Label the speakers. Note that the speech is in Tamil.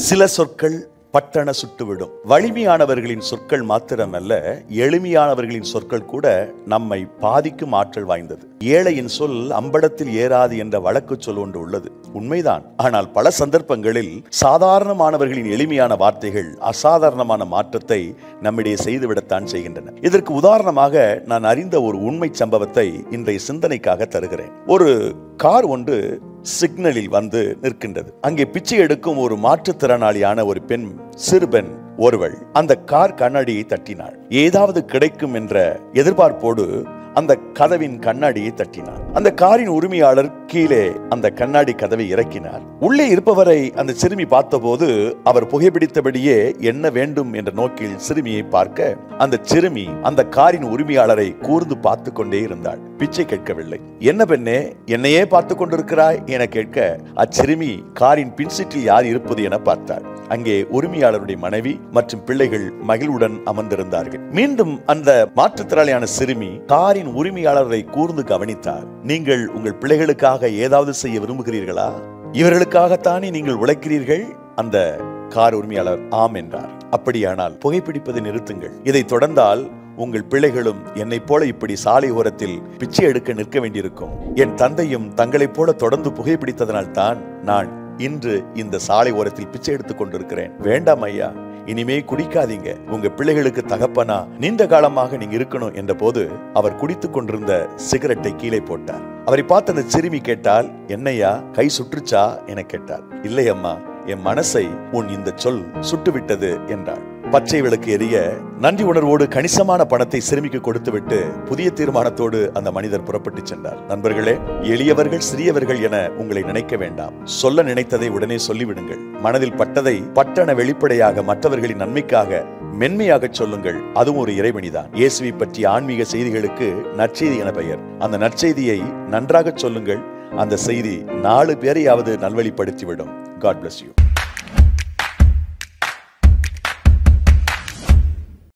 Speaker 1: சில சொற்கள் பட்டண சுட்டுவிடும் வலிமையானவர்களின் சொற்கள் மாத்திரமல்ல எளிமையானவர்களின் சொற்கள் கூட நம்மை பாதிக்கும் ஆற்றல் வாய்ந்தது ஏழையின் சொல் அம்படத்தில் ஏறாது என்ற வழக்கு சொல் ஒன்று உள்ளது உண்மைதான் ஆனால் பல சந்தர்ப்பங்களில் சாதாரணமானவர்களின் எளிமையான வார்த்தைகள் அசாதாரணமான மாற்றத்தை நம்மிடையே செய்துவிடத்தான் செய்கின்றன இதற்கு உதாரணமாக நான் அறிந்த ஒரு உண்மை சம்பவத்தை இன்றைய சிந்தனைக்காக தருகிறேன் ஒரு கார் ஒன்று சிக்னலில் வந்து நிற்கின்றது அங்கே பிச்சை எடுக்கும் ஒரு மாற்றுத்திறனாளியான ஒரு பெண் சிறுபெண் ஒருவள் அந்த கார் கண்ணாடியை தட்டினாள் ஏதாவது கிடைக்கும் என்ற எதிர்பார்ப்போடு அந்த கதவின் கண்ணாடியை தட்டினார் அந்த காரின் உரிமையாளர் கீழே அந்த கண்ணாடி கதவை இறக்கினார் உள்ளே இருப்பவரை அந்த சிறுமி பார்த்தபோது அவர் புகைப்பிடித்தபடியே என்ன வேண்டும் என்ற நோக்கில் சிறுமியை பார்க்க அந்த சிறுமி அந்த காரின் உரிமையாளரை கூர்ந்து பார்த்து கொண்டே இருந்தாள் பிச்சை கேட்கவில்லை என்ன பெண்ணே என்னையே பார்த்து கொண்டிருக்கிறாய் என கேட்க அச்சிறுமி காரின் பின்சீட்டில் யார் இருப்பது என பார்த்தாள் அங்கே உரிமையாளருடைய மனைவி மற்றும் பிள்ளைகள் மகிழ்வுடன் அமர்ந்திருந்தார்கள் மீண்டும் அந்த மாற்றுத்திறனாளியான சிறுமி காரின் உரிமையாளரை கூர்ந்து கவனித்தார் நீங்கள் உங்கள் பிள்ளைகளுக்காக ஏதாவது செய்ய விரும்புகிறீர்களா இவர்களுக்காகத்தானே நீங்கள் உழைக்கிறீர்கள் அந்த கார் உரிமையாளர் ஆம் என்றார் அப்படியானால் புகைப்பிடிப்பதை நிறுத்துங்கள் இதை தொடர்ந்தால் உங்கள் பிள்ளைகளும் என்னைப் போல இப்படி சாலை ஓரத்தில் பிச்சை எடுக்க நிற்க வேண்டியிருக்கும் என் தந்தையும் தங்களைப் போல தொடர்ந்து புகைப்பிடித்ததனால் தான் நான் இன்று இந்த சாலை ஓரத்தில் பிச்சை எடுத்துக் கொண்டிருக்கிறேன் வேண்டாம் ஐயா இனிமே குடிக்காதீங்க உங்க பிள்ளைகளுக்கு தகப்பனா நீண்ட காலமாக நீங்க இருக்கணும் என்ற போது அவர் குடித்துக் கொண்டிருந்த சிகரெட்டை கீழே போட்டார் அவரை பார்த்த அந்த சிறுமி கேட்டால் என்னையா கை சுற்றுச்சா என கேட்டார் இல்லை அம்மா என் மனசை உன் இந்த சொல் சுட்டுவிட்டது என்றாள் பச்சை விளக்கு எரிய நன்றி உணர்வோடு கணிசமான பணத்தை சிறுமிக்கு கொடுத்துவிட்டு புதிய தீர்மானத்தோடு அந்த மனிதர் புறப்பட்டு சென்றார் நண்பர்களே எளியவர்கள் சிறியவர்கள் என உங்களை நினைக்க வேண்டாம் சொல்ல நினைத்ததை உடனே சொல்லிவிடுங்கள் மனதில் பட்டதை பட்டண வெளிப்படையாக மற்றவர்களின் நன்மைக்காக மென்மையாக சொல்லுங்கள் அதுவும் ஒரு இறைவனிதான் இயேசுவை பற்றிய ஆன்மீக செய்திகளுக்கு நற்செய்தி என பெயர் அந்த நற்செய்தியை நன்றாக சொல்லுங்கள் அந்த செய்தி நாலு பேரையாவது நல்வழிப்படுத்திவிடும் காட் bless யூ